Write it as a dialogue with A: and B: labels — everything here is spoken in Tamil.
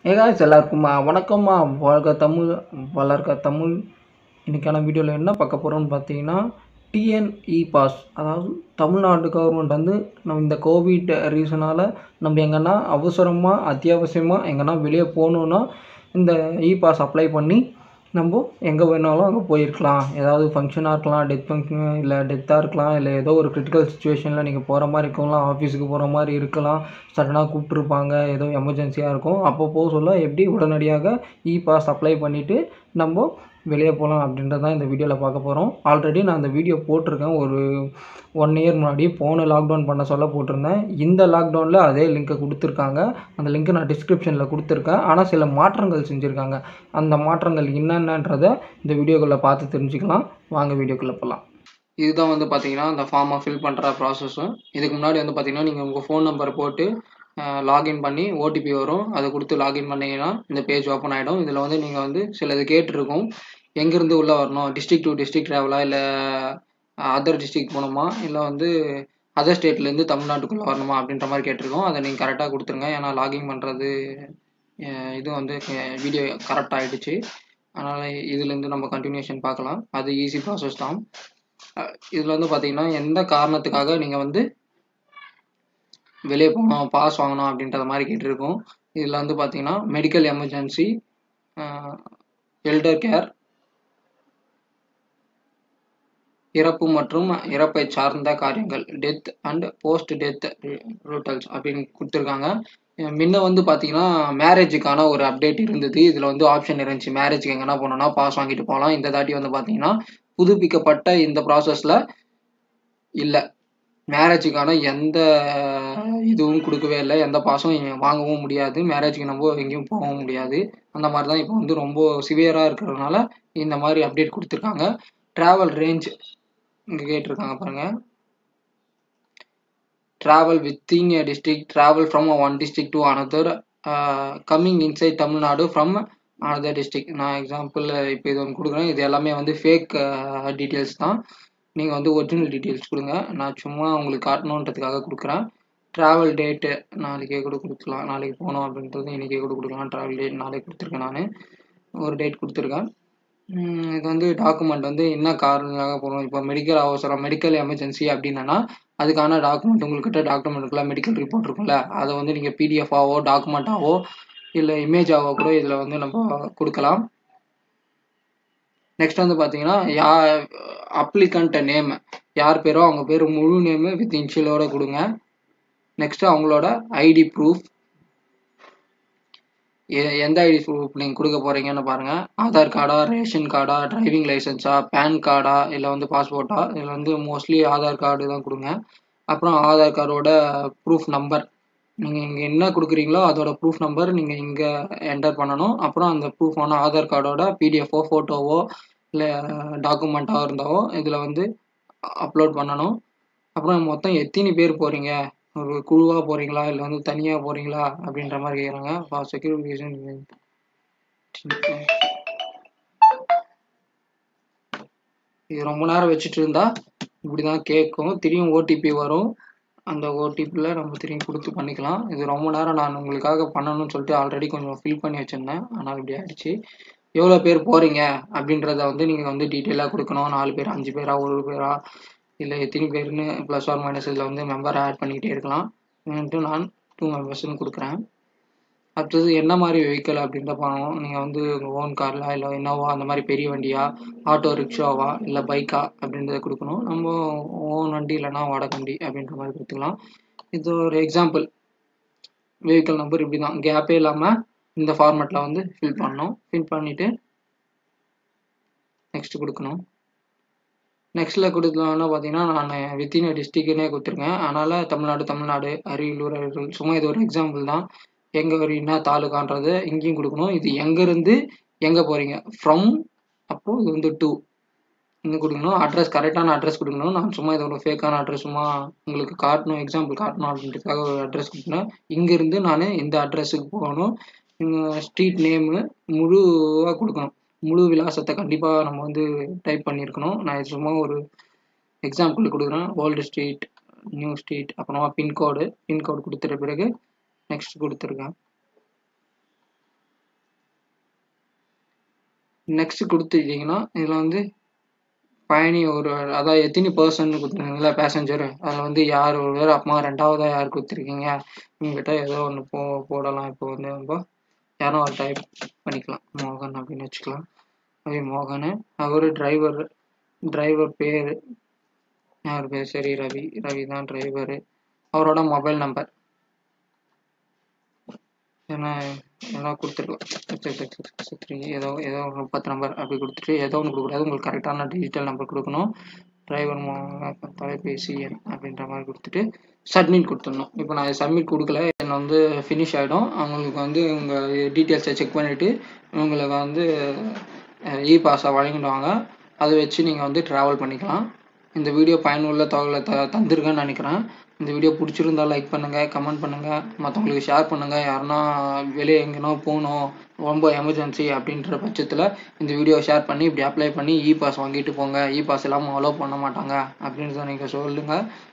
A: ஏகாய்ஸ் எல்லாருக்குமா வணக்கம்மா வாழ்க தமிழ் வளர்க தமிழ் இன்றைக்கான வீடியோவில் என்ன பார்க்க போகிறோம்னு பார்த்தீங்கன்னா டிஎன்இ பாஸ் அதாவது தமிழ்நாடு கவர்மெண்ட் வந்து நம்ம இந்த கோவிட் ரீசனால் நம்ம எங்கன்னா அவசரமாக அத்தியாவசியமாக எங்கன்னா வெளியே போகணுன்னா இந்த இ பாஸ் அப்ளை பண்ணி நம்ம எங்கே வேணாலும் அங்கே போயிருக்கலாம் ஏதாவது ஃபங்க்ஷனாக இருக்கலாம் டெத் ஃபங்க்ஷன் இல்லை டெத்தாக இருக்கலாம் இல்லை ஏதோ ஒரு கிரிட்டிக்கல் சுச்சுவேஷனில் நீங்கள் போகிற மாதிரி இருக்கலாம் ஆஃபீஸுக்கு போகிற மாதிரி இருக்கலாம் சடனாக கூப்பிட்ருப்பாங்க ஏதோ எமர்ஜென்சியாக இருக்கும் அப்போ போக சொல்ல எப்படி உடனடியாக இ பாஸ் அப்ளை பண்ணிவிட்டு நம்ம வெளியே போகலாம் அப்படின்றது தான் இந்த வீடியோவில் பார்க்க போகிறோம் ஆல்ரெடி நான் அந்த வீடியோ போட்டிருக்கேன் ஒரு ஒன் இயர் முன்னாடி போன லாக்டவுன் பண்ண சொல்ல போட்டிருந்தேன் இந்த லாக்டவுனில் அதே லிங்க்கை கொடுத்துருக்காங்க அந்த லிங்க்கை நான் டிஸ்கிரிப்ஷனில் கொடுத்துருக்கேன் ஆனால் சில மாற்றங்கள் செஞ்சுருக்காங்க அந்த மாற்றங்கள் என்னென்னன்றதை இந்த வீடியோக்குள்ளே பார்த்து தெரிஞ்சுக்கலாம் வாங்க வீடியோக்குள்ளே போகலாம் இதுதான் வந்து பார்த்தீங்கன்னா அந்த ஃபார்மை ஃபில் பண்ணுற ப்ராசஸும் இதுக்கு முன்னாடி வந்து பார்த்தீங்கன்னா நீங்கள் உங்கள் ஃபோன் நம்பர் போட்டு லாகின் பண்ணி ஓடிபி வரும் அதை கொடுத்து லாகின் பண்ணிங்கன்னா இந்த பேஜ் ஓப்பன் ஆகிடும் இதில் வந்து நீங்கள் வந்து சிலது கேட்டிருக்கும் எங்கேருந்து உள்ளே வரணும் டிஸ்ட்ரிக் டு டிஸ்ட்ரிக் ட்ராவலா இல்லை அதர் டிஸ்ட்ரிக் போகணுமா இல்லை வந்து அதர் ஸ்டேட்லேருந்து தமிழ்நாட்டுக்குள்ளே வரணுமா அப்படின்ற மாதிரி கேட்டிருக்கோம் அதை நீங்கள் கரெக்டாக கொடுத்துருங்க ஏன்னா லாகின் பண்ணுறது இது வந்து வீடியோ கரெக்ட் ஆகிடுச்சு அதனால் இதுலேருந்து நம்ம கண்டினியூஷன் பார்க்கலாம் அது ஈஸி ப்ராசஸ் தான் இதில் வந்து பார்த்தீங்கன்னா எந்த காரணத்துக்காக நீங்கள் வந்து வெளியே போகணும் பாஸ் வாங்கணும் அப்படின்றத மாதிரி கேட்டிருக்கோம் இதில் வந்து பார்த்தீங்கன்னா மெடிக்கல் எமர்ஜென்சி எல்டர் கேர் இறப்பு மற்றும் இறப்பை சார்ந்த காரியங்கள் death and post death rituals அப்படின்னு கொடுத்துருக்காங்க முன்ன வந்து பார்த்தீங்கன்னா மேரேஜுக்கான ஒரு அப்டேட் இருந்தது இதில் வந்து ஆப்ஷன் இருந்துச்சு மேரேஜுக்கு எங்கன்னா போனோம்னா பாஸ் வாங்கிட்டு போகலாம் இந்த தாட்டி வந்து பார்த்தீங்கன்னா புதுப்பிக்கப்பட்ட இந்த ப்ராசஸில் இல்லை மேரேஜுக்கான எந்த இதுவும் கொடுக்கவே இல்லை எந்த பாஸும் வாங்கவும் முடியாது மேரேஜுக்கு நம்ம எங்கேயும் போகவும் முடியாது அந்த மாதிரி தான் இப்போ வந்து ரொம்ப சிவியராக இருக்கிறதுனால இந்த மாதிரி அப்டேட் கொடுத்துருக்காங்க ட்ராவல் ரேஞ்ச் இங்கே கேட்டிருக்காங்க பாருங்கள் travel within a district travel from one district to another coming inside Tamil Nadu from another district நான் எக்ஸாம்பிள் இப்போ இது ஒன்று கொடுக்குறேன் இது எல்லாமே வந்து ஃபேக் டீட்டெயில்ஸ் தான் நீங்கள் வந்து ஒரிஜினல் டீட்டெயில்ஸ் கொடுங்க நான் சும்மா உங்களுக்கு காட்டணுன்றதுக்காக கொடுக்குறேன் ட்ராவல் டேட்டு நாளைக்கே கூட கொடுக்கலாம் நாளைக்கு போகணும் அப்படின்றது இன்றைக்கே கூட கொடுக்கலாம் ட்ராவல் டேட் நாளைக்கு கொடுத்துருக்கேன் நான் ஒரு டேட் கொடுத்துருக்கேன் இது வந்து டாக்குமெண்ட் வந்து என்ன காரணமாக போகணும் இப்போ மெடிக்கல் அவசரம் மெடிக்கல் எமர்ஜென்சி அப்படின்னா அதுக்கான டாக்குமெண்ட் உங்கள்கிட்ட டாக்குமெண்ட் இருக்குல்ல மெடிக்கல் ரிப்போர்ட் இருக்குல்ல அதை வந்து நீங்கள் பிடிஎஃபாவோ டாக்குமெண்ட்டாவோ இல்லை இமேஜாவோ கூட இதில் வந்து நம்ம கொடுக்கலாம் நெக்ஸ்ட் வந்து பார்த்தீங்கன்னா யா அப்ளிகண்ட் நேம் யார் பேரோ அவங்க பேர் முழு நேமு வித் இன்ஷியலோட கொடுங்க நெக்ஸ்ட் அவங்களோட ஐடி ப்ரூஃப் எந்த ஐடி ப்ரூஃப் நீங்கள் கொடுக்க போகிறீங்கன்னு பாருங்கள் ஆதார் கார்டா ரேஷன் கார்டா டிரைவிங் லைசன்ஸா பேன் கார்டா இல்லை வந்து பாஸ்போர்ட்டா இதில் வந்து மோஸ்ட்லி ஆதார் கார்டு தான் கொடுங்க அப்புறம் ஆதார் கார்டோட ப்ரூஃப் நம்பர் நீங்கள் இங்கே என்ன கொடுக்குறீங்களோ அதோட ப்ரூஃப் நம்பர் நீங்கள் இங்கே என்டர் பண்ணணும் அப்புறம் அந்த ப்ரூஃபான ஆதார் கார்டோட பிடிஎஃபோ ஃபோட்டோவோ இல்லை டாக்குமெண்ட்டாக இருந்தாவோ இதில் வந்து அப்லோட் பண்ணணும் அப்புறம் மொத்தம் எத்தனை பேர் போகிறீங்க ஒரு குழுவாக போகிறீங்களா இல்லை வந்து தனியாக போகிறீங்களா அப்படின்ற மாதிரி கேட்குறாங்க ஃபார் செக்யூரிட்டி ரீசன் இது ரொம்ப நேரம் வச்சுட்டு இருந்தா இப்படி தான் கேட்கும் திரும்பியும் ஓடிபி வரும் அந்த ஓடிபியில் நம்ம திரும்பி கொடுத்து பண்ணிக்கலாம் இது ரொம்ப நேரம் நான் உங்களுக்காக பண்ணணும்னு சொல்லிட்டு ஆல்ரெடி கொஞ்சம் ஃபில் பண்ணி வச்சுருந்தேன் ஆனால் இப்படி ஆயிடுச்சு எவ்வளோ பேர் போகிறீங்க அப்படின்றத வந்து நீங்கள் வந்து டீட்டெயிலாக கொடுக்கணும் நாலு பேர் அஞ்சு பேரா ஒரு பேரா இல்லை எத்தனை பேர்னு ப்ளஸ் ஆர் மைனஸ் இதில் வந்து மெம்பர் ஆட் பண்ணிக்கிட்டே இருக்கலாம் நான் டூ மெம்பர்ஸ்னு கொடுக்குறேன் அடுத்தது என்ன மாதிரி வெஹிக்கிள் அப்படின்ற பண்ணணும் நீங்கள் வந்து உங்கள் ஓன் காரில் இல்லை என்னவா அந்த மாதிரி பெரிய வண்டியா ஆட்டோ ரிக்ஷாவா இல்லை பைக்கா அப்படின்றத கொடுக்கணும் நம்ம ஓன் வண்டி இல்லைனா வாடகை வண்டி அப்படின்ற மாதிரி கொடுத்துக்கலாம் இது ஒரு எக்ஸாம்பிள் வெஹிக்கிள் நம்பர் இப்படி தான் கேப்பே இல்லாமல் இந்த ஃபார்மேட்டில் வந்து ஃபில் பண்ணணும் ஃபில் பண்ணிவிட்டு நெக்ஸ்ட் கொடுக்கணும் நெக்ஸ்ட்டில் கொடுத்தோன்னா பார்த்தீங்கன்னா நான் வித்தின் டிஸ்ட்ரிக்ட்னே கொடுத்துருக்கேன் அதனால் தமிழ்நாடு தமிழ்நாடு அரியலூர் அரியலூர் சும்மா இது ஒரு எக்ஸாம்பிள் தான் எங்கே வரீங்கன்னா தாலுக்கான்றது இங்கேயும் கொடுக்கணும் இது எங்கேருந்து எங்கே போகிறீங்க ஃப்ரம் அப்போது இது வந்து டூ இங்கே கொடுக்கணும் அட்ரஸ் கரெக்டான அட்ரஸ் கொடுக்கணும் நான் சும்மா இதோட ஃபேக்கான அட்ரஸ் சும்மா உங்களுக்கு காட்டணும் எக்ஸாம்பிள் காட்டணும் அப்படின்றதுக்காக ஒரு அட்ரஸ் கொடுக்கணும் இங்கேருந்து நான் இந்த அட்ரஸுக்கு போகணும் ஸ்ட்ரீட் நேமு முழுவாக கொடுக்கணும் முழு விலாசத்தை கண்டிப்பாக நம்ம வந்து டைப் பண்ணியிருக்கணும் நான் சும்மா ஒரு எக்ஸாம்பிள் கொடுக்குறேன் ஓல்டு ஸ்ட்ரீட் நியூ ஸ்ட்ரீட் அப்புறமா பின்கோடு பின்கோடு கொடுத்துட்ட பிறகு நெக்ஸ்ட் கொடுத்துருக்கேன் நெக்ஸ்ட் கொடுத்துட்டீங்கன்னா இதில் வந்து பயணி ஒரு அதாவது எத்தனை பர்சன் கொடுத்துருக்கீங்களா பேசஞ்சர் அதில் வந்து யார் ஒரு பேர் அம்மா ரெண்டாவதாக யார் கொடுத்துருக்கீங்க உங்ககிட்ட ஏதோ ஒன்று போ போடலாம் இப்போ வந்து நம்ம யாரும் ஒரு டைப் பண்ணிக்கலாம் மோகன் அப்படின்னு வச்சுக்கலாம் அதே மோகன் அவர் டிரைவர் டிரைவர் பேர் யார் பேர் சரி ரவி ரவி தான் டிரைவரு அவரோட மொபைல் நம்பர் ஏன்னா ஏன்னா கொடுத்துருக்கலாம் த்ரீ ஏதோ ஏதோ ஒரு முப்பத்து நம்பர் அப்படி கொடுத்துட்டு ஏதோ ஒன்று கொடுக்கூடாது உங்களுக்கு கரெக்டான டிஜிட்டல் நம்பர் கொடுக்கணும் டிரைவர் தொலைபேசி எண் அப்படின்ற மாதிரி கொடுத்துட்டு சப்மிட் கொடுத்துடணும் இப்போ நான் சப்மிட் கொடுக்கல என்ன வந்து ஃபினிஷ் ஆகிடும் அவங்களுக்கு வந்து உங்கள் டீட்டெயில்ஸை செக் பண்ணிவிட்டு உங்களுக்கு வந்து இ பாஸை வழங்கிடுவாங்க அதை வச்சு நீங்கள் வந்து ட்ராவல் பண்ணிக்கலாம் இந்த வீடியோ பயனுள்ள தகவலை த தந்திருக்கேன்னு நினைக்கிறேன் இந்த வீடியோ பிடிச்சிருந்தா லைக் பண்ணுங்கள் கமெண்ட் பண்ணுங்கள் மற்றவங்களுக்கு ஷேர் பண்ணுங்கள் யாருன்னா வெளியே எங்கேனா போகணும் ரொம்ப எமர்ஜென்சி அப்படின்ற பட்சத்தில் இந்த வீடியோ ஷேர் பண்ணி இப்படி அப்ளை பண்ணி இ பாஸ் வாங்கிட்டு போங்க இ பாஸ் இல்லாமல் அலோவ் பண்ண மாட்டாங்க அப்படின்றத நீங்கள் சொல்லுங்கள்